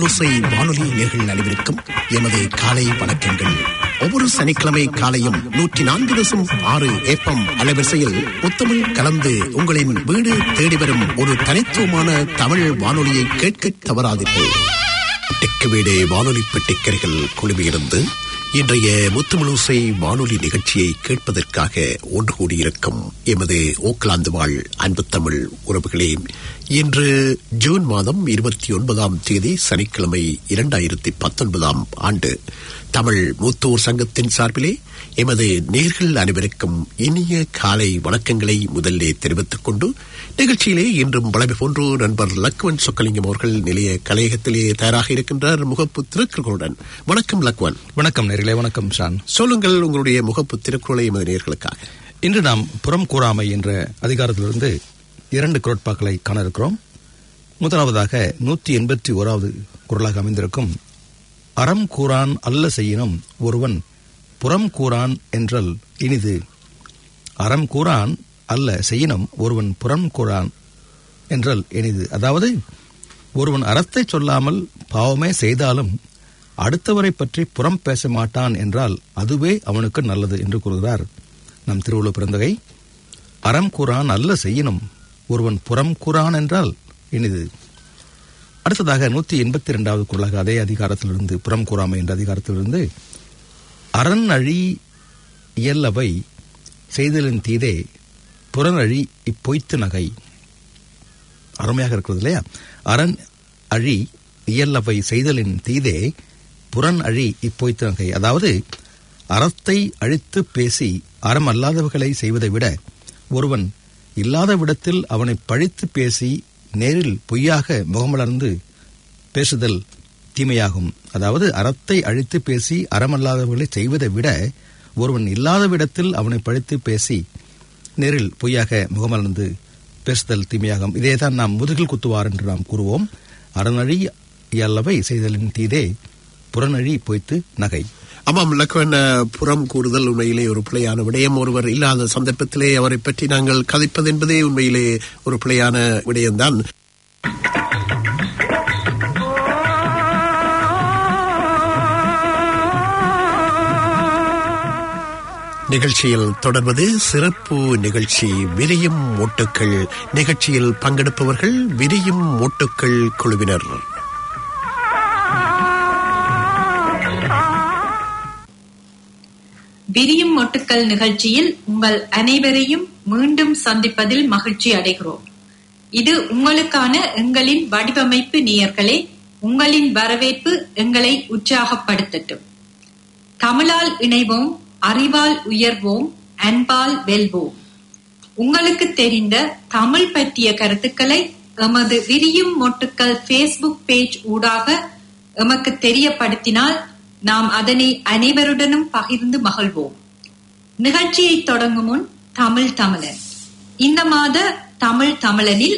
முத்தமிழோசை வானொலி நேர்கள் அனைவருக்கும் எமது காலை வணக்கங்கள் ஒவ்வொரு சனிக்கிழமை காலையும் நூற்றி நான்கு தசம் ஆறு ஏப்பம் அலைவரிசையில் முத்தமிழ் கலந்து உங்களின் வீடு தேடி வரும் ஒரு தனித்துவமான தமிழ் வானொலியை கேட்க தவறாதீர்கள் டெக்கு வீடு வானொலி பெட்டிக்கரைகள் குழுமியிருந்து இன்றைய முத்துமுழுசை வானொலி நிகழ்ச்சியை கேட்பதற்காக ஒன்று கூடியிருக்கும் எமது ஓக்லாந்து வாழ் அன்பு தமிழ் உறவுகளே இன்று ஜூன் மாதம் இருபத்தி ஒன்பதாம் தேதி சனிக்கிழமை இரண்டாயிரத்தி பத்தொன்பதாம் ஆண்டு தமிழ் மூத்தோர் சங்கத்தின் சார்பிலே எமது நேர்கள் அனைவருக்கும் இனிய காலை வணக்கங்களை முதல்லே தெரிவித்துக் கொண்டு நிகழ்ச்சியிலே இன்றும் வளமை போன்று நண்பர் லக்வன் சொக்கலிங்கம் அவர்கள் நிலைய கலையகத்திலே தயாராக இருக்கின்றார் முகப்பு திருக்குறளுடன் வணக்கம் லக்வன் வணக்கம் நேர்களே வணக்கம் ஷான் சொல்லுங்கள் உங்களுடைய முகப்பு திருக்குறளை எமது நேர்களுக்காக இன்று நாம் புறம் கூறாமை என்ற அதிகாரத்திலிருந்து இரண்டு குரட்பாக்களை காண இருக்கிறோம் முதலாவதாக நூற்றி எண்பத்தி ஓராவது குரலாக அமைந்திருக்கும் அறம் கூறான் அல்ல செய்யினும் ஒருவன் புறம் கூறான் என்றல் இனிது அறம் கூறான் அல்ல செய்யினும் ஒருவன் புறம் கூறான் என்றல் இனிது அதாவது ஒருவன் அறத்தை சொல்லாமல் பாவமே செய்தாலும் அடுத்தவரை பற்றி புறம் பேச மாட்டான் என்றால் அதுவே அவனுக்கு நல்லது என்று கூறுகிறார் நம் திருவள்ளுவர் பிறந்தகை அறம் கூறான் அல்ல செய்யினும் ஒருவன் புறம் கூறான் என்றால் இனிது அடுத்ததாக நூற்றி எண்பத்தி இரண்டாவது குரலாக அதே அதிகாரத்திலிருந்து புறம் கூறாமை என்ற அதிகாரத்திலிருந்து அரண் அழி இயல்லவை செய்தலின் தீதே புறனழி இப்பொய்த்து நகை அருமையாக இருக்கிறது இல்லையா அரண் அழி இயல்லவை செய்தலின் தீதே புறன் அழி இப்பொய்த்து நகை அதாவது அறத்தை அழித்து பேசி அறம் அல்லாதவர்களை செய்வதை விட ஒருவன் இல்லாத விடத்தில் அவனை பழித்து பேசி நேரில் பொய்யாக முகமலர்ந்து பேசுதல் தீமையாகும் அதாவது அறத்தை அழித்து பேசி அறமல்லாதவர்களை செய்வதை விட ஒருவன் இல்லாத விடத்தில் அவனை பழித்து பேசி நேரில் பொய்யாக முகமலர்ந்து பேசுதல் தீமையாகும் இதேதான் நாம் முதுகில் குத்துவார் என்று நாம் கூறுவோம் அறநழி அல்லவை செய்தலின் தீதே புறநழி பொய்த்து நகை ஆமாம் லக்வன் புறம் கூறுதல் உண்மையிலே ஒரு பிழையான விடயம் ஒருவர் இல்லாத சந்தர்ப்பத்திலே அவரை பற்றி நாங்கள் கதைப்பது என்பதே உண்மையிலே ஒரு பிழையான விடயம்தான் நிகழ்ச்சியில் தொடர்வது சிறப்பு நிகழ்ச்சி விரியும் ஓட்டுக்கள் நிகழ்ச்சியில் பங்கெடுப்பவர்கள் விரியும் ஓட்டுக்கள் குழுவினர் விரியும் மொட்டுக்கள் நிகழ்ச்சியில் உங்கள் அனைவரையும் மீண்டும் சந்திப்பதில் மகிழ்ச்சி அடைகிறோம் இது உங்களுக்கான எங்களின் வடிவமைப்பு நேயர்களே உங்களின் வரவேற்பு எங்களை உற்சாகப்படுத்தட்டும் தமிழால் இணைவோம் அறிவால் உயர்வோம் அன்பால் வெல்வோம் உங்களுக்கு தெரிந்த தமிழ் பற்றிய கருத்துக்களை எமது விரியும் மொட்டுக்கள் ஃபேஸ்புக் பேஜ் ஊடாக எமக்கு தெரியப்படுத்தினால் நாம் அதனை அனைவருடனும் பகிர்ந்து மகிழ்வோம் நிகழ்ச்சியை தொடங்கும் முன் தமிழ் தமிழன் இந்த மாத தமிழ் தமிழனில்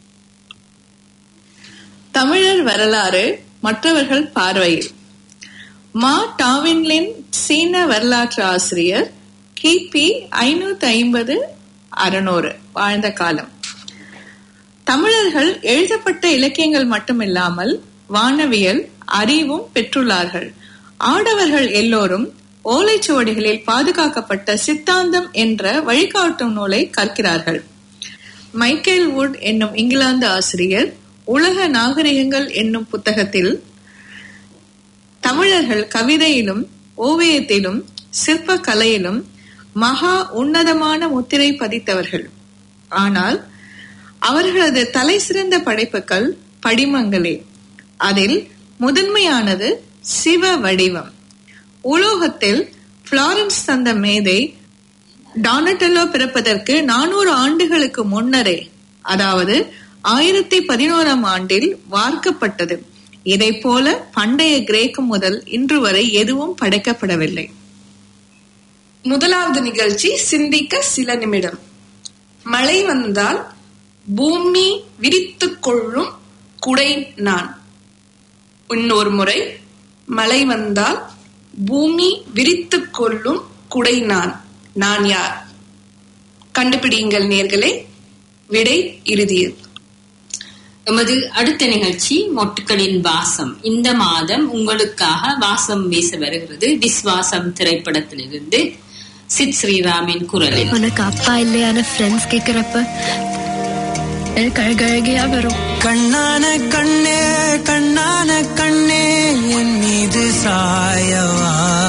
தமிழர் வரலாறு மற்றவர்கள் பார்வையில் மா டாவின்லின் சீன வரலாற்று ஆசிரியர் கிபி ஐநூத்தி ஐம்பது அறுநூறு வாழ்ந்த காலம் தமிழர்கள் எழுதப்பட்ட இலக்கியங்கள் மட்டுமில்லாமல் வானவியல் அறிவும் பெற்றுள்ளார்கள் ஆடவர்கள் எல்லோரும் ஓலைச்சுவடிகளில் பாதுகாக்கப்பட்ட சித்தாந்தம் என்ற வழிகாட்டும் நூலை கற்கிறார்கள் மைக்கேல் வுட் என்னும் இங்கிலாந்து ஆசிரியர் உலக நாகரிகங்கள் என்னும் புத்தகத்தில் தமிழர்கள் கவிதையிலும் ஓவியத்திலும் சிற்ப கலையிலும் மகா உன்னதமான முத்திரை பதித்தவர்கள் ஆனால் அவர்களது தலை சிறந்த படைப்புகள் படிமங்களே அதில் முதன்மையானது சிவ வடிவம் உலோகத்தில் பிளாரன்ஸ் தந்த மேதை டானட்டெல்லோ பிறப்பதற்கு நானூறு ஆண்டுகளுக்கு முன்னரே அதாவது ஆயிரத்தி பதினோராம் ஆண்டில் வார்க்கப்பட்டது இதை போல பண்டைய கிரேக்கம் முதல் இன்று வரை எதுவும் படைக்கப்படவில்லை முதலாவது நிகழ்ச்சி சிந்திக்க சில நிமிடம் மழை வந்தால் பூமி விரித்துக் கொள்ளும் குடை நான் இன்னொரு முறை மழை வந்தால் பூமி விரித்துக் கொள்ளும் குடை நான் நான் யார் கண்டுபிடியுங்கள் நேர்களே விடை இறுதியில் எமது அடுத்த நிகழ்ச்சி மொட்டுக்களின் வாசம் இந்த மாதம் உங்களுக்காக வாசம் வீச வருகிறது விஸ்வாசம் திரைப்படத்திலிருந்து சித் ஸ்ரீராமின் குரலில் உனக்கு அப்பா இல்லையான ஃப்ரெண்ட்ஸ் கேக்குறப்ப எனக்கு அழகழகையா வரும் கண்ணான கண்ணே கண்ணான கண்ணே என் மீது சாயவா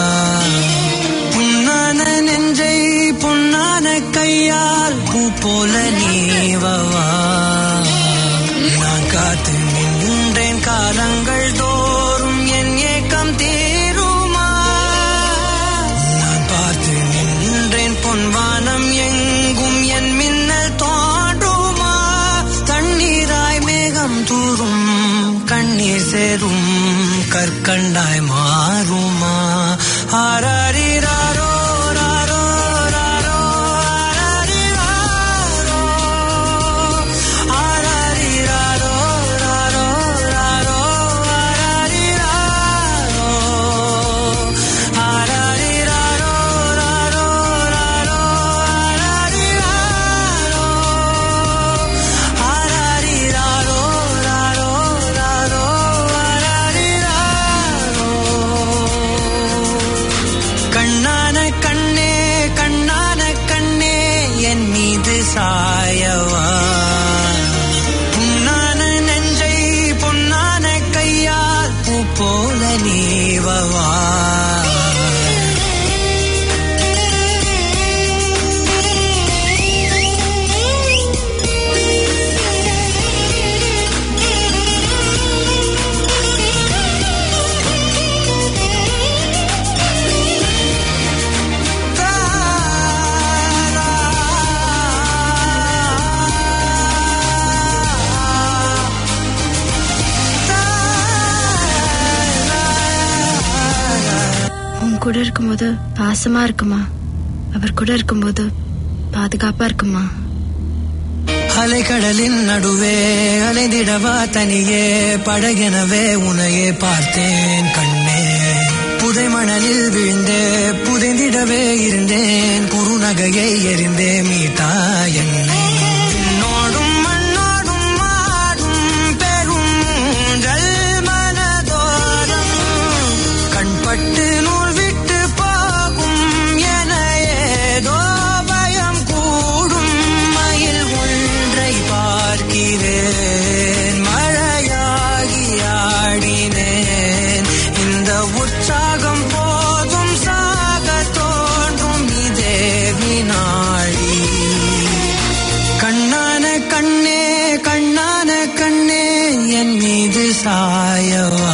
புண்ணான நெஞ்சை பொன்னான கையால் பூ போல நீவவா நான் காத்து நின்றேன் காலங்கள் தோறும் என் ஏக்கம் தீருமா நான் பார்த்து நின்றேன் பொன்வானம் எங்கும் என் மின்னல் தோன்றுமா தண்ணீராய் மேகம் தூரும் கண்ணீர் சேரும் கற்கண்டாய் மாறுமா ஆராரிராரோ ராரோ ராரோ ஆராரிராரோ ஆராரிராரோ ராரோ ராரோ ஆராரிராரோ ஆராரிராரோ ராரோ ராரோ ஆராரிராரோ ஆராரிராரோ ராரோ ராரோ ஆராரிராரோ கண்ணான கண்ணே கண்ணான கண்ணே என் மீது சாயவா புண்ணான நெஞ்சை பொன்னான கையால் பூ போல நீவவா உன் கூட இருக்கும்போது பாசமா இருக்குமா அவர் கூட இருக்கும்போது பாதுகாப்பா இருக்குமா அலைக்கடலின் நடுவே அலைந்திடவா தனியே படகெனவே உனையே பார்த்தேன் கண்ணே புதை மணலில் விழுந்தே புதைந்திடவே இருந்தேன் குறுநகையை எறிந்தே மீட்டா என்னை விண்ணோடும் மண்ணோடும் மாடும் பெரும் ஊஞ்சல் மனதோரம் கண்பட்டு நூல் விட்டு போகும் என ஏதோ பயம் கூடும் மயில் ஒன்றை பார்க்கிறேன் மழையாகி ஆடினேன் இந்த உற்சாகம் போதும் சாக தோன்றும் இதே வினாடி கண்ணான கண்ணே கண்ணான கண்ணே என் மீது சாயவா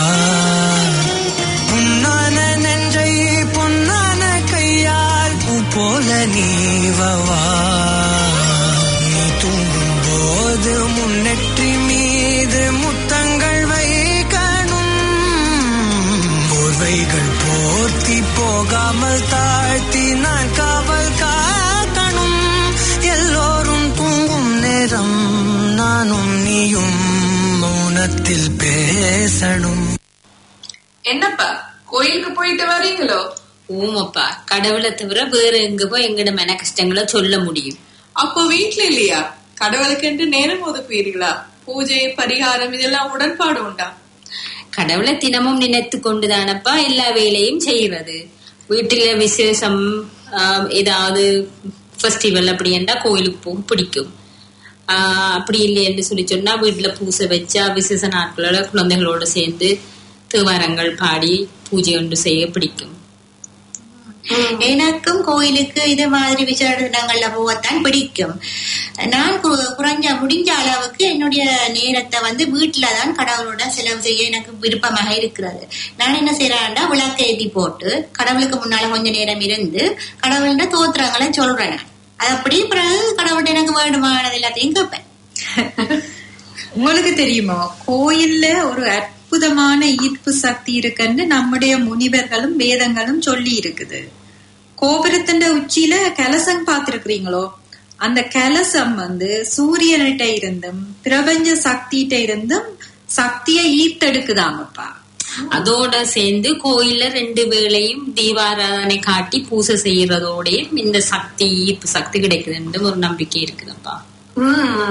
புண்ணான நெஞ்சை பொன்னான கையால் பூ போல நீவவா நீ தூங்கும் போது முன்னெற்றி மீது முத்தங்கள் வைக்கணும் போர்வைகள் போர்த்தி போகாமல் தாழ்த்தி நான் காவல் காக்கணும் எல்லோரும் தூங்கும் நேரம் நானும் நீயும் மௌனத்தில் பேசணும் என்னப்பா கோயிலுக்கு போயிட்டு வரீங்களோ ஊமப்பா கடவுளை தவிர வேற எங்க போய் எங்கட மன கஷ்டங்களை சொல்ல முடியும் அப்போ வீட்ல இல்லையா கடவுளுக்கென்று நேரம் ஒதுக்குவீர்களா பூஜை பரிகாரம் இதெல்லாம் உடன்பாடு உண்டா கடவுளை தினமும் நினைத்து கொண்டுதானப்பா எல்லா வேலையும் செய்யறது வீட்டுல விசேஷம் ஆஹ், ஏதாவது ஃபெஸ்டிவல் அப்படி என்றா கோயிலுக்கு போக பிடிக்கும் ஆஹ், அப்படி இல்லைன்னு சொல்லி சொன்னா வீட்டுல பூசை வச்சா விசேஷ நாட்களோட குழந்தைகளோட சேர்ந்து தேவாரங்கள் பாடி பூஜை ஒன்று செய்ய பிடிக்கும் எனக்கும் கோயிலுக்கு இது மாதிரி விசேட தினங்கள்ல போகத்தான் பிடிக்கும் நான் கு- குறைஞ்ச முடிஞ்ச அளவுக்கு என்னுடைய நேரத்தை வந்து வீட்டுல தான் கடவுளோட செலவு செய்ய எனக்கு விருப்பமாக இருக்கிறது நான் என்ன செய்யறேன்டா விளக்கு ஏற்றி போட்டு கடவுளுக்கு முன்னால கொஞ்ச நேரம் இருந்து கடவுள்கிட்ட தோத்திரங்களை சொல்றேன் நான். அது அப்படி பிறகு கடவுள்கிட்ட எனக்கு வேண்டுமானது எல்லாத்தையும் கேட்பேன் உங்களுக்கு தெரியுமா கோயில்ல ஒரு அற்புதமான ஈர்ப்பு சக்தி இருக்குன்னு நம்முடைய முனிவர்களும் வேதங்களும் சொல்லி இருக்குது கோபுரத்தின் உச்சியில கலசம் பார்த்திருக்கிறீங்களோ அந்த கலசம் வந்து சூரியன்கிட்ட இருந்தும் பிரபஞ்ச சக்திகிட்ட இருந்தும் சக்தியை ஈர்த்தெடுக்குதாங்கப்பா அதோட சேர்ந்து கோயில்ல ரெண்டு வேளையும் தீபாராதனை காட்டி பூசை செய்யறதோடயும் இந்த சக்தி ஈர்ப்பு சக்தி கிடைக்குதுன்னு ஒரு நம்பிக்கை இருக்குதுப்பா ம்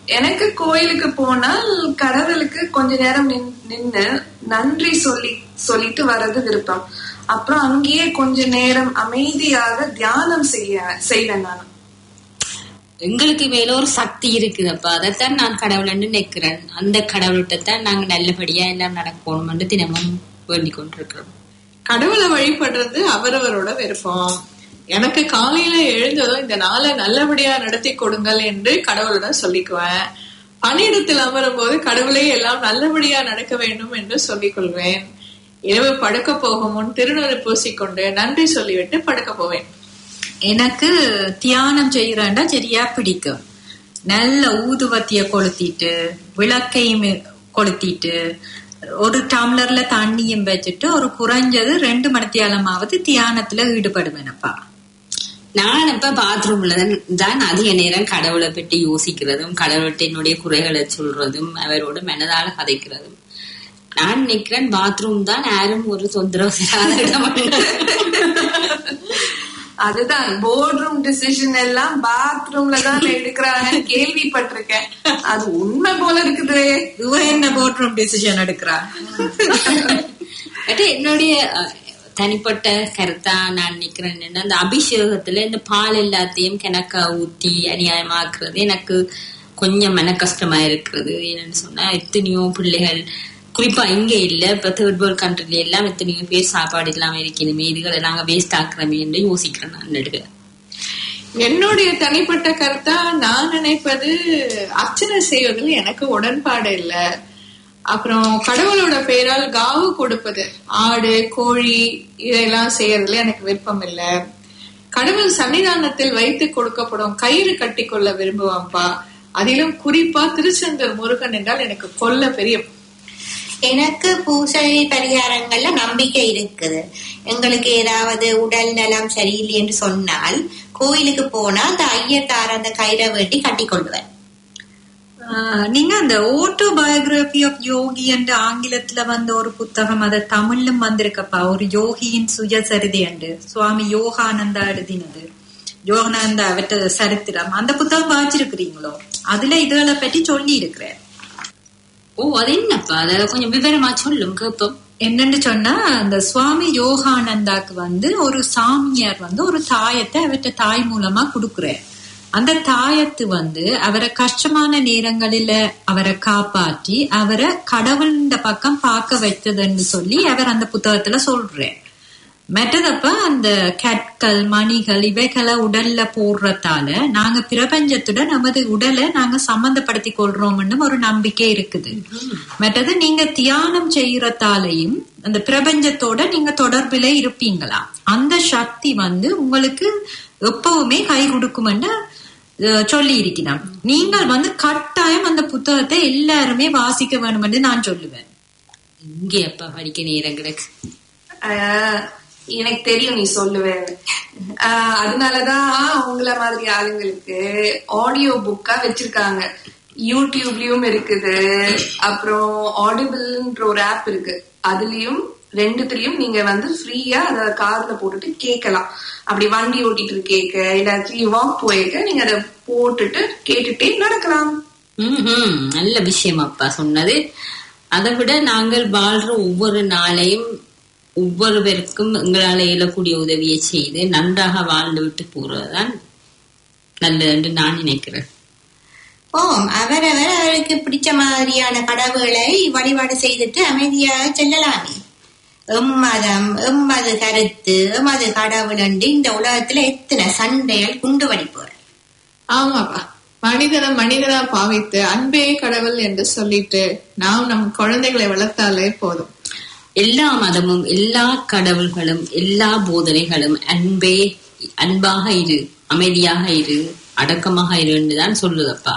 எனக்கு கோயிலுக்கு போனால் கடவுளுக்கு கொஞ்ச நேரம் நின்- நின்னு நன்றி சொல்லி சொல்லிட்டு வர்றது விருப்பம் அப்புறம் அங்கேயே கொஞ்ச நேரம் அமைதியாக தியானம் செய்ய செய்வேன் நான் எங்களுக்கு மேல ஒரு சக்தி இருக்குதப்பா அதைத்தான் நான் கடவுள்னு நினைக்கிறேன் அந்த கடவுள்கிட்ட தான் நாங்க நல்லபடியா எல்லாம் நடக்கணும்னு தினமும் வேண்டிக் கொண்டிருக்கிறோம் கடவுளை வழிபடுறது அவரவரோட விருப்பம் எனக்கு காலையில எழுந்ததும் இந்த நாளை நல்லபடியா நடத்தி கொடுங்கள் என்று கடவுளிடம் சொல்லிக்குவேன் பணியிடத்தில் அமரும் போது கடவுளே எல்லாம் நல்லபடியா நடக்க வேண்டும் என்று சொல்லிக் கொள்வேன் இரவு படுக்க போகும் முன் திருநூறு பூசிக்கொண்டு நன்றி சொல்லிவிட்டு படுக்க போவேன் எனக்கு தியானம் செய்யறேன்டா சரியா பிடிக்கும் நல்ல ஊதுவத்திய கொளுத்திட்டு விளக்கையும் கொளுத்திட்டு ஒரு டம்ளர்ல தண்ணியும் வச்சுட்டு ஒரு குறைஞ்சது ரெண்டு மணித்தியாலமாவது தியானத்துல ஈடுபடுவேனப்பா நான் இப்ப பாத்ரூம்ல தான் தான் அதிக நேரம் கடவுளை பற்றி யோசிக்கிறதும் கடவுள்கிட்ட என்னுடைய குறைகளை சொல்றதும் அவரோட மனதால கதைக்கிறதும் நான் நினைக்கிறேன் பாத்ரூம் தான் யாரும் ஒரு தொந்தரவு தராத இடம் அதுதான் போர்ட் ரூம் டிசிஷன் எல்லாம் பாத்ரூம்ல தான் எடுக்கிறாங்கன்னு கேள்விப்பட்டிருக்கேன் அது உண்மை போல இருக்குது இவ என்ன போட்ரூம் டிசிஷன் எடுக்கிறா அது என்னுடைய அஹ், தனிப்பட்ட கருத்தா நான் நினைக்கிறேன் என்னன்னா அந்த அபிஷேகத்துல இந்த பால் எல்லாத்தையும் கிணக்கா ஊத்தி அநியாயமாக்குறது எனக்கு கொஞ்சம் மன கஷ்டமா இருக்கிறது என்னன்னு சொன்னா எத்தனையோ பிள்ளைகள் குறிப்பா இங்க இல்ல இப்ப தேர்ட் வேர்ல்ட் கண்ட்ரில எல்லாம் எத்தனையோ பேர் சாப்பாடு இல்லாம இருக்கணுமே இதுகளை நாங்க வேஸ்ட் ஆக்குறோமே என்று யோசிக்கிறேன் நான் நடுக என்னுடைய தனிப்பட்ட கருத்தா நான் நினைப்பது அர்ச்சனை செய்வதில் எனக்கு உடன்பாடு இல்ல அப்புறம் கடவுளோட பெயரால் காவு கொடுப்பது ஆடு கோழி இதெல்லாம் செய்யறதுல எனக்கு விருப்பம் இல்ல கடவுள் சன்னிதானத்தில் வைத்து கொடுக்கப்படும் கயிறு கட்டி கொள்ள விரும்புவான்ப்பா அதிலும் குறிப்பா திருச்செந்தூர் முருகன் என்றால் எனக்கு கொல்ல பெரிய எனக்கு பூசை பரிகாரங்கள்ல நம்பிக்கை இருக்குது எங்களுக்கு ஏதாவது உடல் நலம் சரியில்லை என்று சொன்னால் கோயிலுக்கு போனா அந்த ஐயத்தார் அந்த கயிறை வேண்டி கட்டி கொள்வேன் ஆஹ் நீங்க அந்த ஆட்டோபயோகிராபி ஆஃப் யோகி என்ற ஆங்கிலத்துல வந்த ஒரு புத்தகம் அது தமிழ்லும் வந்திருக்கப்பா ஒரு யோகியின் சுயசரிதை என்று சுவாமி யோகானந்தா எழுதினது யோகானந்தா அவற்ற சரித்திரம் அந்த புத்தகம் வாசிச்சிருக்கிறீங்களோ அதுல இதுகளை பற்றி சொல்லி இருக்கிறேன் ஓ அது என்னப்பா அதை கொஞ்சம் விவரமா சொல்லும் கேப்போம் என்னன்னு சொன்னா அந்த சுவாமி யோகானந்தாக்கு வந்து ஒரு சாமியார் வந்து ஒரு தாயத்தை அவற்ற தாய் மூலமா கொடுக்குறார் அந்த தாயத்து வந்து அவரை கஷ்டமான நேரங்களில அவரை காப்பாற்றி அவரை கடவுள்ன்ற பக்கம் பார்க்க வைத்ததுன்னு சொல்லி அவர் அந்த புத்தகத்துல சொல்றார் மற்றதப்ப அந்த கற்கள் மணிகள் இவைகளை உடல்ல போடுறதால நாங்க பிரபஞ்சத்துடன் நமது உடலை நாங்க சம்பந்தப்படுத்தி கொள்றோம்னு ஒரு நம்பிக்கை இருக்குது மற்றது நீங்க தியானம் செய்யறதாலையும் அந்த பிரபஞ்சத்தோட நீங்க தொடர்பில இருப்பீங்களா அந்த சக்தி வந்து உங்களுக்கு எப்பவுமே கை கொடுக்கும்னு அஹ், சொல்லி இருக்கிறான் நீங்கள் வந்து கட்டாயம் அந்த புத்தகத்தை எல்லாருமே வாசிக்க வேணும்னு நான் சொல்லுவேன் இங்கே அப்பா படிக்க நேரம் கிடக்கு ஆஹ் எனக்கு தெரியும் நீ சொல்லுவேன் ஆஹ் அதனாலதான் உங்கள மாதிரி ஆளுங்களுக்கு ஆடியோ புக்கா வச்சிருக்காங்க யூடியூப்லயும் இருக்குது அப்புறம் ஆடிபிள்ன்ற ஒரு ஆப் இருக்கு அதுலயும் ரெண்டுத்துலயும் நீங்க வந்து ஃப்ரீயா அத காதுல போட்டுட்டு கேட்கலாம் அப்படி வண்டி ஓட்டிட்டு கேட்க இல்லாட்டி வாக் போயிருக்க நீங்க அதை போட்டுட்டு கேட்டுட்டே நடக்கலாம் ம்ஹும். நல்ல விஷயம் அப்பா சொன்னது அதை விட நாங்கள் வாழ்ற ஒவ்வொரு நாளையும் ஒவ்வொருவருக்கும் எங்களால் இயலக்கூடிய உதவியை செய்து நன்றாக வாழ்ந்து விட்டு போறதுதான் நல்லது என்று நான் நினைக்கிறேன் ஓம் அவரவர் அவருக்கு பிடிச்ச மாதிரியான கடவுளை வழிபாடு செய்துட்டு அமைதியாக செல்லலாமே எம்மதம் எம்மது கருத்து எமது கடவுள் என்று இந்த உலகத்துல எத்தனை சண்டைகள் குண்டு வெடிப்புகள் ஆமாப்பா மனிதனை மனிதனா பாவித்து அன்பே கடவுள் என்று சொல்லிட்டு நாம் நம் குழந்தைகளை வளர்த்தாலே போதும் எல்லா மதமும் எல்லா கடவுள்களும் எல்லா போதனைகளும் அன்பே அன்பாக இரு அமைதியாக இரு அடக்கமாக இரு என்றுதான் சொல்லுதப்பா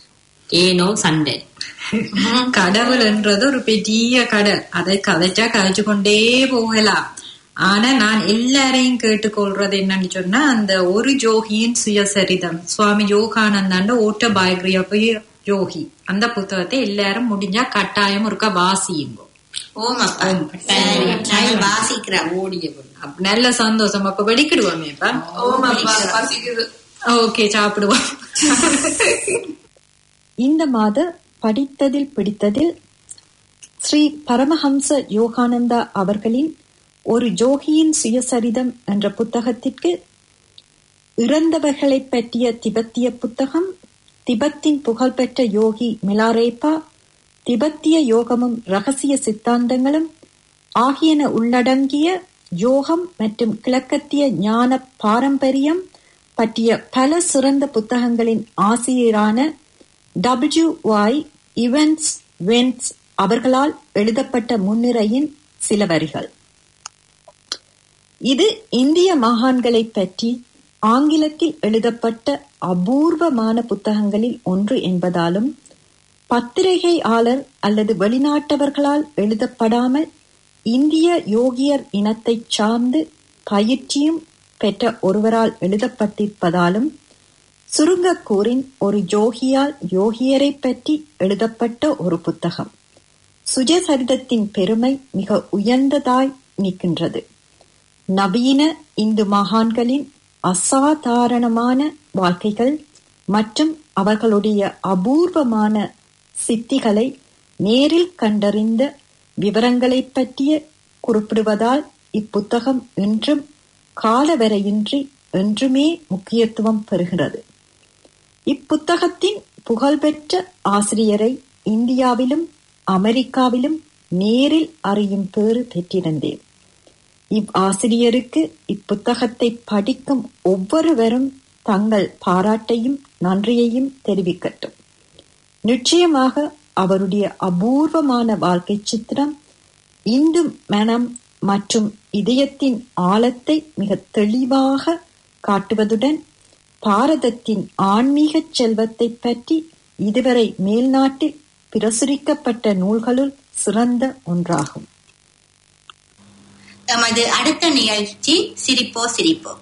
ஏனோ சண்டை கடவுள்ன்றது ஒரு பெரிய கடல் அதை கதைச்சா கதைச்சு கொண்டே போகலாம் ஆனா நான் எல்லாரையும் கேட்டுக்கொள்றது என்னன்னு சொன்னா அந்த ஒரு ஜோகியின் சுயசரிதம் சுவாமி யோகானந்தாண்ட ஓட்ட பயோகிராபி யோகி அந்த புத்தகத்தை எல்லாரும் முடிஞ்சா கட்டாயம் ஒருக்கா வாசியுங்க ஓம் அப்பா சரி, நான் வாசிக்கிறேன் ஓடிய அப்ப நல்ல சந்தோஷம் அப்ப வெடிக்கிடுவோமேப்பா ஓமாப்பா பசிக்குது ஓகே சாப்பிடுவோம் இந்த மாத படித்ததில் பிடித்ததில் ஸ்ரீ பரமஹம்ச யோகானந்தா அவர்களின் ஒரு ஜோகியின் சுயசரிதம் என்ற புத்தகத்திற்கு இறந்தவர்களைப் பற்றிய திபெத்திய புத்தகம் திபெத்தின் புகழ்பெற்ற யோகி மிலாரேப்பா திபெத்திய யோகமும் ரகசிய சித்தாந்தங்களும் ஆகியன உள்ளடங்கிய யோகம் மற்றும் கிழக்கத்திய ஞான பாரம்பரியம் பற்றிய பல சிறந்த புத்தகங்களின் ஆசிரியரான டபிள்யூ ஒய் இவன்ஸ் வென்ஸ் அவர்களால் எழுதப்பட்ட முன்னுரையின் சில வரிகள் இது இந்திய மகான்களைப் பற்றி ஆங்கிலத்தில் எழுதப்பட்ட அபூர்வமான புத்தகங்களில் ஒன்று என்பதாலும் பத்திரிகையாளர் அல்லது வெளிநாட்டவர்களால் எழுதப்படாமல் இந்திய யோகியர் இனத்தைச் சார்ந்து பயிற்சியும் பெற்ற ஒருவரால் எழுதப்பட்டிருப்பதாலும் சுருங்கக் கூறின் ஒரு யோகியால் யோகியரைப் பற்றி எழுதப்பட்ட ஒரு புத்தகம் சுயசரிதத்தின் பெருமை மிக உயர்ந்ததாய் நிற்கின்றது நவீன இந்து மகான்களின் அசாதாரணமான வாழ்க்கைகள் மற்றும் அவர்களுடைய அபூர்வமான சித்திகளை நேரில் கண்டறிந்த விவரங்களைப் பற்றிய குறிப்பிடுவதால் இப்புத்தகம் இன்றும் காலவரையின்றி என்றுமே முக்கியத்துவம் பெறுகிறது இப்புத்தகத்தின் புகழ்பெற்ற ஆசிரியரை இந்தியாவிலும் அமெரிக்காவிலும் நேரில் அறியும் பேறு பெற்றிருந்தேன் இவ் ஆசிரியருக்கு இப்புத்தகத்தை படிக்கும் ஒவ்வொருவரும் தங்கள் பாராட்டையும் நன்றியையும் தெரிவிக்கட்டும் நிச்சயமாக அவருடைய அபூர்வமான வாழ்க்கை சித்திரம் இந்து மனம் மற்றும் இதயத்தின் ஆழத்தை மிக தெளிவாக காட்டுவதுடன் பாரதத்தின் ஆன்மீக செல்வத்தை பற்றி இதுவரை மேல்நாட்டில் பிரசுரிக்கப்பட்ட நூல்களுள் சிறந்த ஒன்றாகும் எமது அடுத்த நிகழ்ச்சி சிரிப்போ சிரிப்போ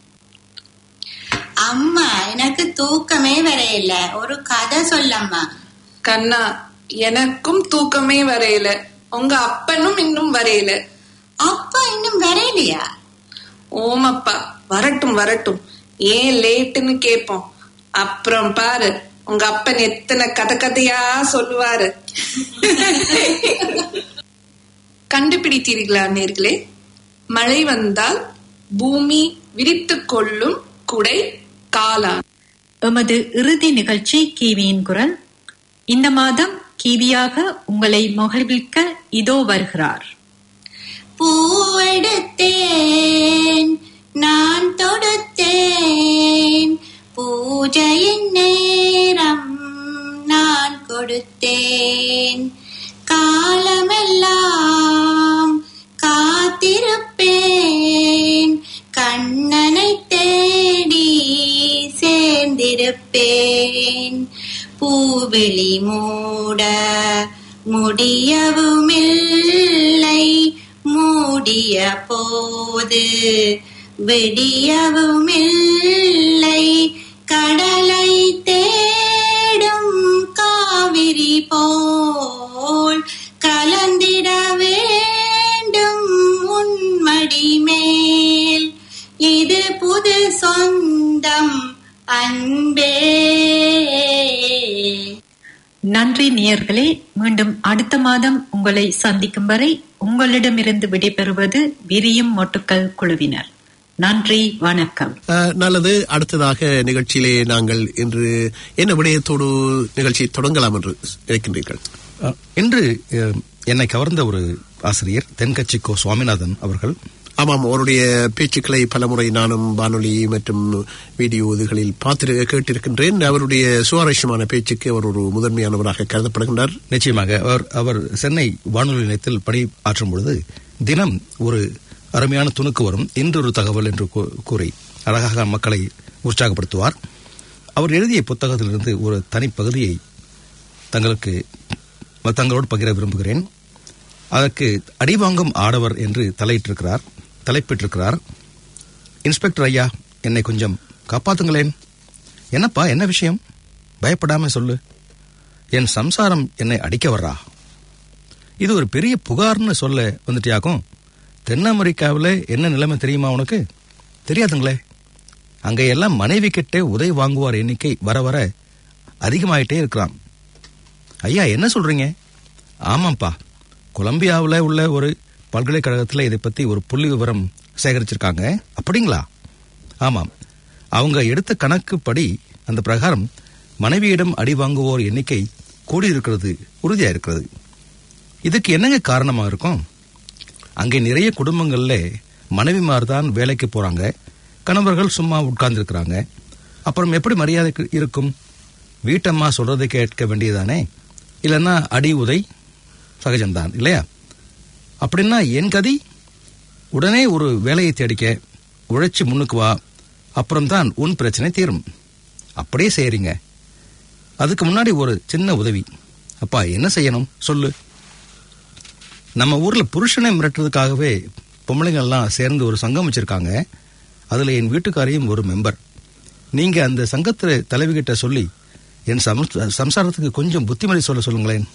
அம்மா எனக்கு தூக்கமே வரையில ஒரு கதை சொல்லம்மா கண்ணா எனக்கும் தூக்கமே வரையல உங்க அப்பனும் இன்னும் வரையல அப்பா இன்னும் வரையிலையா ஓமப்பா வரட்டும் வரட்டும் ஏன் லேட்டுன்னு கேப்போம் அப்புறம் பாரு உங்க அப்பன் எத்தனை கதை கதையா சொல்லுவாரு கண்டுபிடித்தீர்களா நேர்களே மழை வந்தால் பூமி விரித்துக் கொள்ளும் குடை காளான் எமது இறுதி நிகழ்ச்சி கிவியின் குரல் இந்த மாதம் கிவியாக உங்களை மகிழ்விக்க இதோ வருகிறார் பூவெடுத்தேன் நான் தொடுத்தேன் பூஜையின் நேரம் நான் கொடுத்தேன் காலமெல்லாம் காத்திருப்பேன் கண்ணனை தேடி சேர்ந்திருப்பேன் பூவிழி மூட முடியவுமில்லை மூடிய போது விடியவுமில்லை கடலை தேடும் காவிரி போல் கலந்திட வேண்டும் உன்மடி மேல் இது புது சொந்தம் அன்பே நன்றி நேயர்களே மீண்டும் அடுத்த மாதம் உங்களை சந்திக்கும் வரை உங்களிடமிருந்து விடைபெறுவது விரியும் மொட்டுக்கள் குழுவினர் நன்றி வணக்கம் அஹ், நல்லது அடுத்ததாக நிகழ்ச்சியிலே நாங்கள் இன்று என்ன விடயத்தோடு நிகழ்ச்சியை தொடங்கலாம் என்று நினைக்கின்றீர்கள் அஹ், இன்று அஹ், என்னை கவர்ந்த ஒரு ஆசிரியர் தென்கட்சி கோ சுவாமிநாதன் அவர்கள் ஆமாம் அவருடைய பேச்சுக்களை பலமுறை நானும் வானொலி மற்றும் வீடியோ இதுகளில் பார்த்து கேட்டிருக்கின்றேன் அவருடைய சுவாரஸ்யமான பேச்சுக்கு அவர் ஒரு முதன்மையானவராக கருதப்படுகின்றார் நிச்சயமாக அவர் அவர் சென்னை வானொலி நிலையத்தில் பணி ஆற்றும் பொழுது தினம் ஒரு அருமையான துணுக்கு வரும் இன்றொரு தகவல் என்று கூ- கூறி அழகாக மக்களை உற்சாகப்படுத்துவார் அவர் எழுதிய புத்தகத்திலிருந்து ஒரு தனிப்பகுதியை தங்களுக்கு தங்களோடு பகிர விரும்புகிறேன் அதற்கு அடிவாங்கும் ஆடவர் என்று தலையிட்டிருக்கிறார் தலைப்பிட்டிருக்கிறார் இன்ஸ்பெக்டர் ஐயா என்னை கொஞ்சம் காப்பாத்துங்களேன் என்னப்பா என்ன விஷயம் பயப்படாம சொல்லு என் சம்சாரம் என்னை அடிக்க வர்றா இது ஒரு பெரிய புகார்னு சொல்ல வந்துட்டியாக்கும் தென் அமெரிக்காவில் என்ன நிலைமை தெரியுமா உனக்கு தெரியாதுங்களே அங்கே எல்லாம் மனைவி கிட்டே உதவி வாங்குவார் எண்ணிக்கை வர வர அதிகமாயிட்டே இருக்கிறான் ஐயா என்ன சொல்றீங்க ஆமாப்பா கொலம்பியாவில் உள்ள ஒரு பல்கலைக்கழகத்தில் இதை பத்தி ஒரு புள்ளி விவரம் சேகரிச்சிருக்காங்க அப்படிங்களா ஆமாம் அவங்க எடுத்த கணக்குப்படி அந்த பிரகாரம் மனைவியிடம் அடி வாங்குவோர் எண்ணிக்கை கூடியிருக்கிறது உறுதியா இருக்கிறது இதுக்கு என்னங்க காரணமா இருக்கும் அங்கே நிறைய குடும்பங்கள்ல மனைவிமார் தான் வேலைக்கு போறாங்க கணவர்கள் சும்மா உட்கார்ந்துருக்கிறாங்க அப்புறம் எப்படி மரியாதை இருக்கும் வீட்டம்மா சொல்றதை கேட்க வேண்டியதானே இல்லைன்னா அடி உதை சகஜம்தான் இல்லையா அப்படின்னா என் கதி உடனே ஒரு வேலையை தேடிக்க உழைச்சி முன்னுக்கு வா அப்புறம்தான் உன் பிரச்சனை தீரும் அப்படியே செய்யறீங்க அதுக்கு முன்னாடி ஒரு சின்ன உதவி அப்பா என்ன செய்யணும் சொல்லு நம்ம ஊர்ல புருஷனை மிரட்டுறதுக்காகவே பொம்பளைங்கள்லாம் சேர்ந்து ஒரு சங்கம் வச்சிருக்காங்க அதுல என் வீட்டுக்காரையும் ஒரு மெம்பர் நீங்க அந்த சங்கத்துல தலைவிகிட்ட சொல்லி என் சம- சம்சாரத்துக்கு கொஞ்சம் புத்திமதி சொல்ல சொல்லுங்களேன்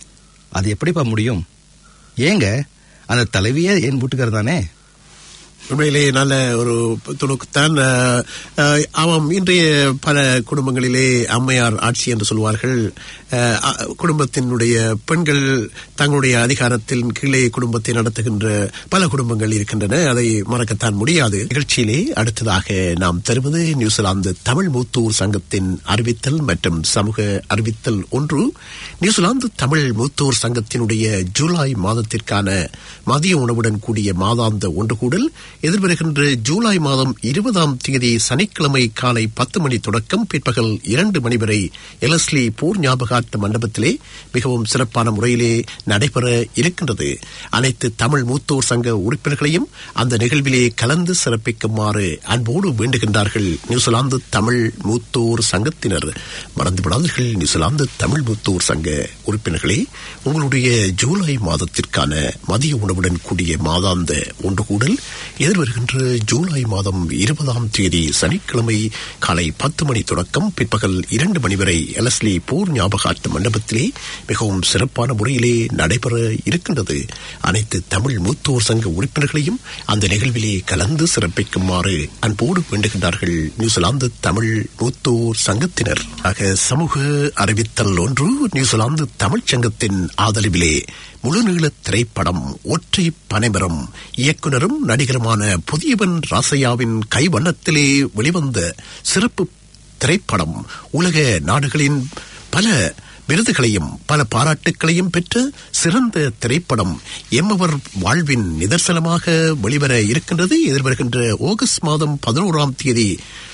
அது எப்படிப்பா முடியும் ஏங்க அந்த தலைவியே என் வீட்டுக்காரர் தானே உண்மையிலே நல்ல ஒரு துணுக்குத்தான் அஹ், அஹ், ஆமாம் இன்றைய பல குடும்பங்களிலே அம்மையார் ஆட்சி என்று சொல்வார்கள் அஹ், அ- குடும்பத்தினுடைய பெண்கள் தங்களுடைய அதிகாரத்தின் கீழே குடும்பத்தை நடத்துகின்ற பல குடும்பங்கள் இருக்கின்றன அதை மறக்கத்தான் முடியாது நிகழ்ச்சியிலே அடுத்ததாக நாம் தருவது நியூசிலாந்து தமிழ் மூத்தூர் சங்கத்தின் அறிவித்தல் மற்றும் சமூக அறிவித்தல் ஒன்று நியூசிலாந்து தமிழ் மூத்தூர் சங்கத்தினுடைய ஜூலை மாதத்திற்கான மதிய உணவுடன் கூடிய மாதாந்த ஒன்று கூடல் எதிர்வருகின்ற ஜூலை மாதம் இருபதாம் தேதி சனிக்கிழமை காலை பத்து மணி தொடக்கம் பிற்பகல் இரண்டு மணி வரை எலஸ்லி போர் ஞாபகார்த்த மண்டபத்திலே மிகவும் சிறப்பான முறையிலே நடைபெற இருக்கின்றது அனைத்து தமிழ் மூத்தோர் சங்க உறுப்பினர்களையும் அந்த நிகழ்விலே கலந்து சிறப்பிக்குமாறு அன்போடு வேண்டுகின்றார்கள் நியூசிலாந்து தமிழ் மூத்தோர் சங்கத்தினர் மறந்துவிடாதீர்கள் நியூசிலாந்து தமிழ் மூத்தோர் சங்க உறுப்பினர்களே உங்களுடைய ஜூலை மாதத்திற்கான மதிய உணவுடன் கூடிய மாதாந்த ஒன்று கூடல் எதிர்வருகின்ற ஜூலை மாதம் இருபதாம் தேதி சனிக்கிழமை காலை பத்து மணி தொடக்கம் பிற்பகல் இரண்டு மணி வரை எலஸ்லி போர் ஞாபகார்த்த மண்டபத்திலே மிகவும் சிறப்பான முறையிலே நடைபெற இருக்கின்றது அனைத்து தமிழ் மூத்தோர் சங்க உறுப்பினர்களையும் அந்த நிகழ்விலே கலந்து சிறப்பிக்குமாறு அன்போடு வேண்டுகின்றார்கள் நியூசிலாந்து தமிழ் மூத்தோர் சங்கத்தினர் ஆக சமூக அறிவித்தல் ஒன்று நியூசிலாந்து தமிழ்ச் சங்கத்தின் ஆதரவிலே முழுநீள திரைப்படம் ஒற்றை பனைமரம் இயக்குனரும் நடிகருமான புதியவன் ராசையாவின் கைவண்ணத்திலே வெளிவந்த சிறப்பு திரைப்படம் உலக நாடுகளின் பல விருதுகளையும் பல பாராட்டுக்களையும் பெற்ற சிறந்த திரைப்படம் எம்மவர் வாழ்வின் நிதர்சனமாக வெளிவர இருக்கின்றது எதிர்வருகின்ற ஆகஸ்ட் மாதம் பதினோராம் தேதி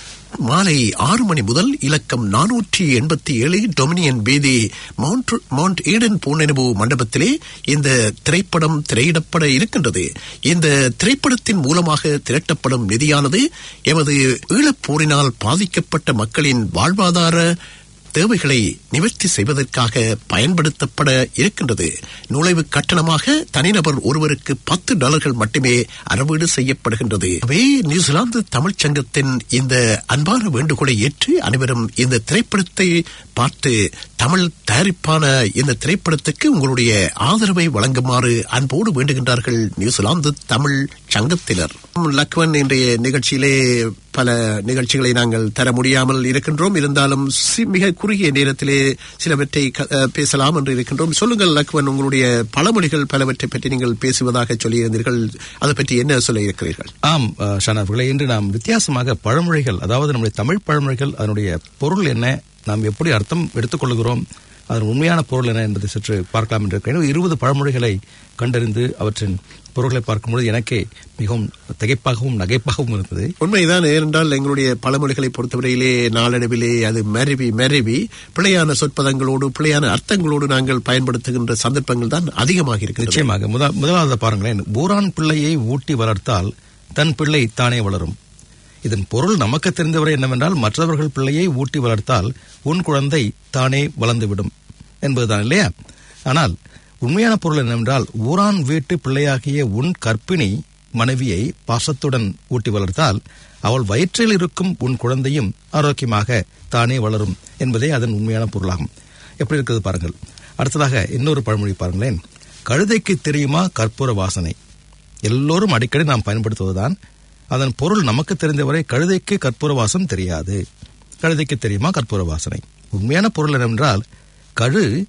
மாலை ஆறு மணி முதல் இலக்கம் நானூற்றி எண்பத்தி ஏழு டொமினியன் வீதி மவுண்ட் மவுண்ட் ஈடன் பூனெனவு மண்டபத்திலே இந்த திரைப்படம் திரையிடப்பட இருக்கின்றது இந்த திரைப்படத்தின் மூலமாக திரட்டப்படும் நிதியானது எமது ஈழப்போரினால் பாதிக்கப்பட்ட மக்களின் வாழ்வாதார தேவைகளை நிவர்த்தி செய்வதற்காக பயன்படுத்தப்பட இருக்கின்றது நுழைவு கட்டணமாக தனிநபர் ஒருவருக்கு பத்து டாலர்கள் மட்டுமே அறவீடு செய்யப்படுகின்றது எனவே நியூசிலாந்து தமிழ்ச் சங்கத்தின் இந்த அன்பான வேண்டுகோளை ஏற்று அனைவரும் இந்த திரைப்படத்தை பார்த்து தமிழ் தயாரிப்பான இந்த திரைப்படத்துக்கு உங்களுடைய ஆதரவை வழங்குமாறு அன்போடு வேண்டுகின்றார்கள் நியூசிலாந்து தமிழ் சங்கத்தினர் லக்வன் இன்றைய நிகழ்ச்சியிலே பல நிகழ்ச்சிகளை நாங்கள் தர முடியாமல் இருக்கின்றோம் இருந்தாலும் சி- மிக குறுகிய நேரத்திலே சிலவற்றை க- அஹ், பேசலாம் என்று இருக்கின்றோம் சொல்லுங்கள் லக்வன் உங்களுடைய பழமொழிகள் பலவற்றை பற்றி நீங்கள் பேசுவதாக சொல்லியிருந்தீர்கள் அதை பற்றி என்ன சொல்ல இருக்கிறீர்கள் ஆம் அஹ், ஷானா அவர்களே இன்று நாம் வித்தியாசமாக பழமொழிகள் அதாவது நம்முடைய தமிழ் பழமொழிகள் அதனுடைய பொருள் என்ன நாம் எப்படி அர்த்தம் எடுத்துக்கொள்கிறோம் அதன் உண்மையான பொருள் என்ன என்பதை சற்று பார்க்கலாம் என்று இருக்கிறேன் இருபது பழமொழிகளை கண்டறிந்து அவற்றின் பொருள்களை பார்க்கும்பொழுது எனக்கே மிகவும் திகைப்பாகவும் நகைப்பாகவும் இருந்தது உண்மைதான் ஏனென்றால் எங்களுடைய பழமொழிகளை பொறுத்தவரையிலே நாளடைவிலே அது மருவி மருவி பிழையான சொற்பதங்களோடு பிழையான அர்த்தங்களோடு நாங்கள் பயன்படுத்துகின்ற சந்தர்ப்பங்கள் தான் அதிகமாக இருக்கிறது நிச்சயமாக முத முதலாவது பாருங்களேன் ஊரான் பிள்ளையை ஊட்டி வளர்த்தால் தன் பிள்ளை தானே வளரும் இதன் பொருள் நமக்கு தெரிந்தவரை என்னவென்றால் மற்றவர்கள் பிள்ளையை ஊட்டி வளர்த்தால் உன் குழந்தை தானே வளர்ந்துவிடும் என்பதுதான் இல்லையா ஆனால் உண்மையான பொருள் என்னவென்றால் ஊரான் வீட்டு பிள்ளையாகிய உன் கற்பிணி மனைவியை பாசத்துடன் ஊட்டி வளர்த்தால் அவள் வயிற்றில் இருக்கும் உன் குழந்தையும் ஆரோக்கியமாக தானே வளரும் என்பதே அதன் உண்மையான பொருளாகும் எப்படி இருக்கிறது பாருங்கள் அடுத்ததாக இன்னொரு பழமொழி பாருங்களேன் கழுதைக்கு தெரியுமா கற்பூர வாசனை எல்லோரும் அடிக்கடி நாம் பயன்படுத்துவதுதான் அதன் பொருள் நமக்கு தெரிந்தவரை கழுதைக்கு கற்பூர வாசம் தெரியாது கழுதைக்கு தெரியுமா கற்பூர வாசனை உண்மையான பொருள் என்னவென்றால் கழு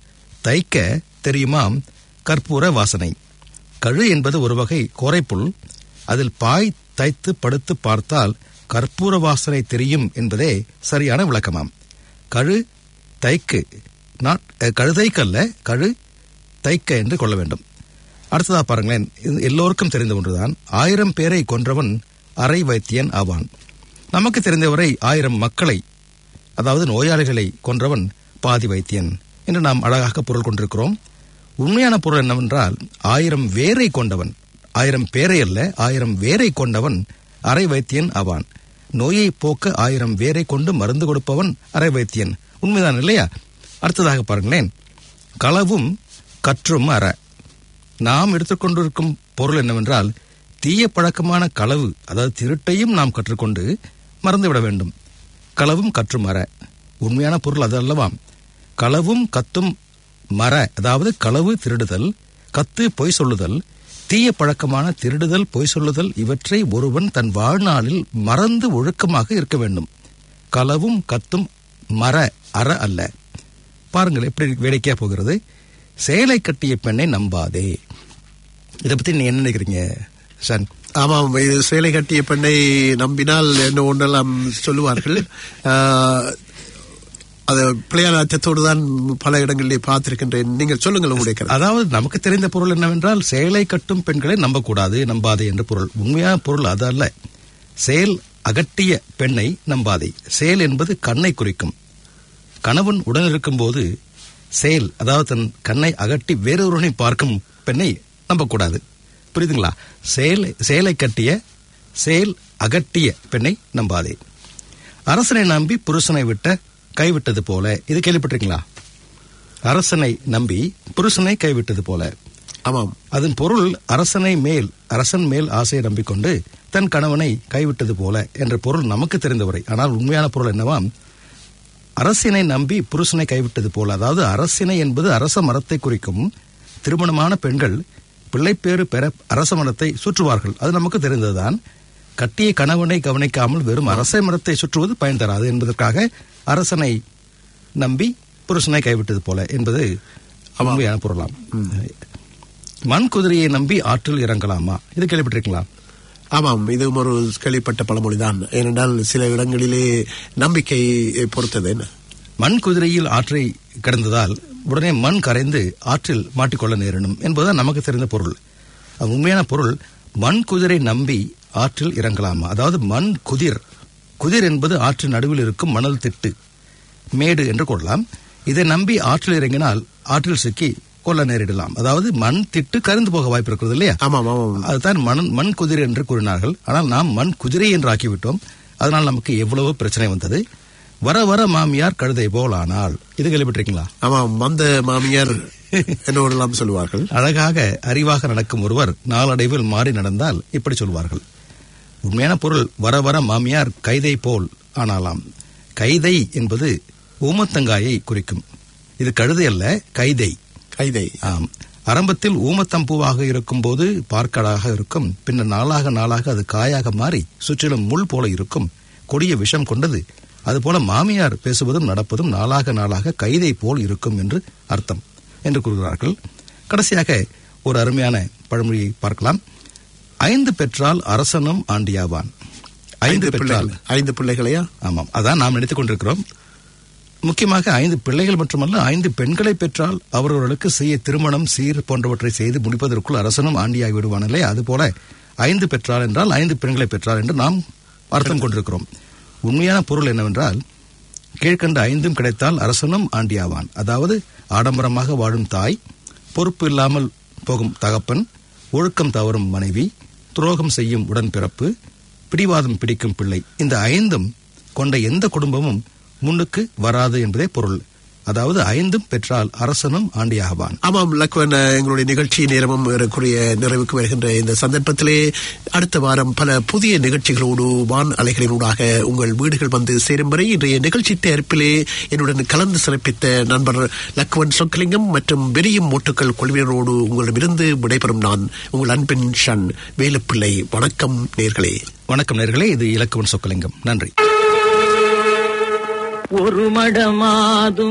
தைக்க தெரியுமாம் கற்பூர வாசனை கழு என்பது ஒரு வகை கோரைப்புல் அதில் பாய் தைத்து படுத்து பார்த்தால் கற்பூர வாசனை தெரியும் என்பதே சரியான விளக்கமாம் கழு தைக்கு நாட் அஹ், கழுதைக்கல்ல கழு தைக்க என்று கொள்ள வேண்டும் அடுத்ததா பாருங்களேன் இது எல்லோருக்கும் தெரிந்த ஒன்றுதான் ஆயிரம் பேரை கொன்றவன் அரை வைத்தியன் ஆவான் நமக்கு தெரிந்தவரை ஆயிரம் மக்களை அதாவது நோயாளிகளை கொன்றவன் பாதி வைத்தியன் என்று நாம் அழகாக பொருள் கொண்டிருக்கிறோம் உண்மையான பொருள் என்னவென்றால் ஆயிரம் வேரை கொண்டவன் ஆயிரம் பேரை அல்ல ஆயிரம் வேரை கொண்டவன் அரை வைத்தியன் ஆவான் நோயை போக்க ஆயிரம் வேரை கொண்டு மருந்து கொடுப்பவன் அரை வைத்தியன் உண்மைதான் இல்லையா அடுத்ததாக பாருங்களேன் களவும் கற்றும் அற நாம் எடுத்துக்கொண்டிருக்கும் பொருள் என்னவென்றால் தீய பழக்கமான களவு அதாவது திருட்டையும் நாம் கற்றுக்கொண்டு மறந்துவிட வேண்டும் களவும் கற்றும் மர உண்மையான பொருள் அது அல்லவா களவும் கத்தும் மர அதாவது களவு திருடுதல் கத்து பொய் சொல்லுதல் தீய பழக்கமான திருடுதல் பொய் சொல்லுதல் இவற்றை ஒருவன் தன் வாழ்நாளில் மறந்து ஒழுக்கமாக இருக்க வேண்டும் களவும் கத்தும் மர அற அல்ல பாருங்கள் எப்படி வேடிக்கையா போகிறது சேலை கட்டிய பெண்ணை நம்பாதே இதை பத்தி நீங்க என்ன நினைக்கிறீங்க சன் ஆமாம் இது சேலை கட்டிய பெண்ணை நம்பினால் என்ன ஒன்றெல்லாம் சொல்லுவார்கள் ஆஹ், அது பிள்ளையார் அர்த்தத்தோடு தான் பல இடங்களிலே பார்த்திருக்கின்றேன் நீங்கள் சொல்லுங்கள் உங்களுடைய கருத்து. அதாவது நமக்கு தெரிந்த பொருள் என்னவென்றால் சேலை கட்டும் பெண்களை நம்பக்கூடாது நம்பாதே என்ற பொருள் உண்மையான பொருள் அது அல்ல சேல் அகட்டிய பெண்ணை நம்பாதே சேல் என்பது கண்ணை குறிக்கும் கணவன் உடன் இருக்கும்போது சேல் அதாவது தன் கண்ணை அகட்டி வேறொருவனை பார்க்கும் பெண்ணை நம்பக்கூடாது புரியுதுங்களா சேலை சேலை கட்டிய சேல் அகட்டிய பெண்ணை நம்பாதே அரசனை நம்பி புருஷனை விட்ட கைவிட்டது போல இது கேள்விப்பட்டிருக்கீங்களா அரசனை நம்பி புருஷனை கைவிட்டது போல ஆமாம் அதன் பொருள் அரசனை மேல் அரசன் மேல் ஆசையை நம்பிக்கொண்டு தன் கணவனை கைவிட்டது போல என்ற பொருள் நமக்கு தெரிந்தவரை ஆனால் உண்மையான பொருள் என்னவாம் அரசினை நம்பி புருஷனை கைவிட்டது போல அதாவது அரசினை என்பது அரச மரத்தை குறிக்கும் திருமணமான பெண்கள் பிள்ளைப்பேறு பெற அரச மரத்தை சுற்றுவார்கள் அது நமக்கு தெரிந்ததுதான் கட்டிய கணவனை கவனிக்காமல் வெறும் அரச மரத்தை சுற்றுவது பயன் தராது என்பதற்காக அரசனை நம்பி புருஷனை கைவிட்டது போல என்பது உண்மையான பொருளாம் மண் குதிரையை நம்பி ஆற்றில் இறங்கலாமா இது கேள்விப்பட்டிருக்கீங்களா ஆமாம் இதுவும் ஒரு கேள்விப்பட்ட பழமொழிதான் ஏனென்றால் சில இடங்களிலே நம்பிக்கை பொறுத்தது என்ன மண் குதிரையில் ஆற்றை கடந்ததால் உடனே மண் கரைந்து ஆற்றில் மாட்டிக்கொள்ள நேரிடும் என்பதுதான் நமக்கு தெரிந்த பொருள் அது உண்மையான பொருள் மண் குதிரை நம்பி ஆற்றில் இறங்கலாமா அதாவது மண் குதிர் குதிர் என்பது ஆற்றின் நடுவில் இருக்கும் மணல் திட்டு மேடு என்று கொள்ளலாம் இதை நம்பி ஆற்றில் இறங்கினால் ஆற்றில் சிக்கி கொள்ள நேரிடலாம் அதாவது மண் திட்டு கரிந்து போக வாய்ப்பு இருக்கிறது இல்லையா ஆமாம் ஆமாம் அதுதான் மண் மண் குதிரை என்று கூறினார்கள் ஆனால் நாம் மண் குதிரை என்று ஆக்கிவிட்டோம் அதனால் நமக்கு எவ்வளவு பிரச்சனை வந்தது வர வர மாமியார் கழுதை போல் ஆனால் இது கேள்விப்பட்டிருக்கீங்களா ஆமாம் வந்த மாமியார் என்னோடெல்லாம் சொல்லுவார்கள் அழகாக அறிவாக நடக்கும் ஒருவர் நாளடைவில் மாறி நடந்தால் இப்படி சொல்வார்கள் உண்மையான பொருள் வர வர மாமியார் கைதை போல் ஆனாலாம் கைதை என்பது ஊமத்தங்காயை குறிக்கும் இது கழுதை அல்ல கைதை கைதை ஆம் ஆரம்பத்தில் ஊமத்தம்பூவாக இருக்கும்போது பார்க்கடாக இருக்கும் பின்னர் நாளாக நாளாக அது காயாக மாறி சுற்றிலும் முள் போல இருக்கும் கொடிய விஷம் கொண்டது அதுபோல மாமியார் பேசுவதும் நடப்பதும் நாளாக நாளாக கைதை போல் இருக்கும் என்று அர்த்தம் என்று கூறுகிறார்கள் கடைசியாக ஒரு அருமையான பழமொழியை பார்க்கலாம் ஐந்து பெற்றால் அரசனும் ஆண்டியாவான் ஐந்து பெற்றால் பிள்ளைகள் ஐந்து பிள்ளைகளையா ஆமாம் அதான் நாம் நினைத்துக் கொண்டிருக்கிறோம் முக்கியமாக ஐந்து பிள்ளைகள் மட்டுமல்ல ஐந்து பெண்களை பெற்றால் அவர்களுக்கு செய்ய திருமணம் சீர் போன்றவற்றை செய்து முடிப்பதற்குள் அரசனும் ஆண்டியாகி விடுவான் இல்லையா அதுபோல ஐந்து பெற்றால் என்றால் ஐந்து பெண்களை பெற்றால் என்று நாம் அர்த்தம் கொண்டிருக்கிறோம் உண்மையான பொருள் என்னவென்றால் கீழ்கண்ட ஐந்தும் கிடைத்தால் அரசனும் ஆண்டியாவான் அதாவது ஆடம்பரமாக வாழும் தாய் பொறுப்பு இல்லாமல் போகும் தகப்பன் ஒழுக்கம் தவறும் மனைவி துரோகம் செய்யும் உடன்பிறப்பு பிடிவாதம் பிடிக்கும் பிள்ளை இந்த ஐந்தும் கொண்ட எந்த குடும்பமும் முன்னுக்கு வராது என்பதே பொருள் அதாவது ஐந்தும் பெற்றால் அரசனும் ஆண்டியாகவான் ஆமாம் லக்வன் எங்களுடைய நிகழ்ச்சி நேரமும் ஏறக்குறைய நிறைவுக்கு வருகின்ற இந்த சந்தர்ப்பத்திலே அடுத்த வாரம் பல புதிய நிகழ்ச்சிகளோடு வான் அலைகளினூடாக உங்கள் வீடுகள் வந்து சேரும் வரை இன்றைய நிகழ்ச்சி தயாரிப்பிலே என்னுடன் கலந்து சிறப்பித்த நண்பர் லக்வன் சொக்கலிங்கம் மற்றும் வெறியும் மூட்டுக்கள் குழுவினரோடு உங்களிடமிருந்து விடைபெறும் நான் உங்கள் அன்பின் ஷன் வேலுப்பிள்ளை வணக்கம் நேர்களே வணக்கம் நேர்களே இது இலக்குவன் சொக்கலிங்கம் நன்றி ஒரு மடமாதும்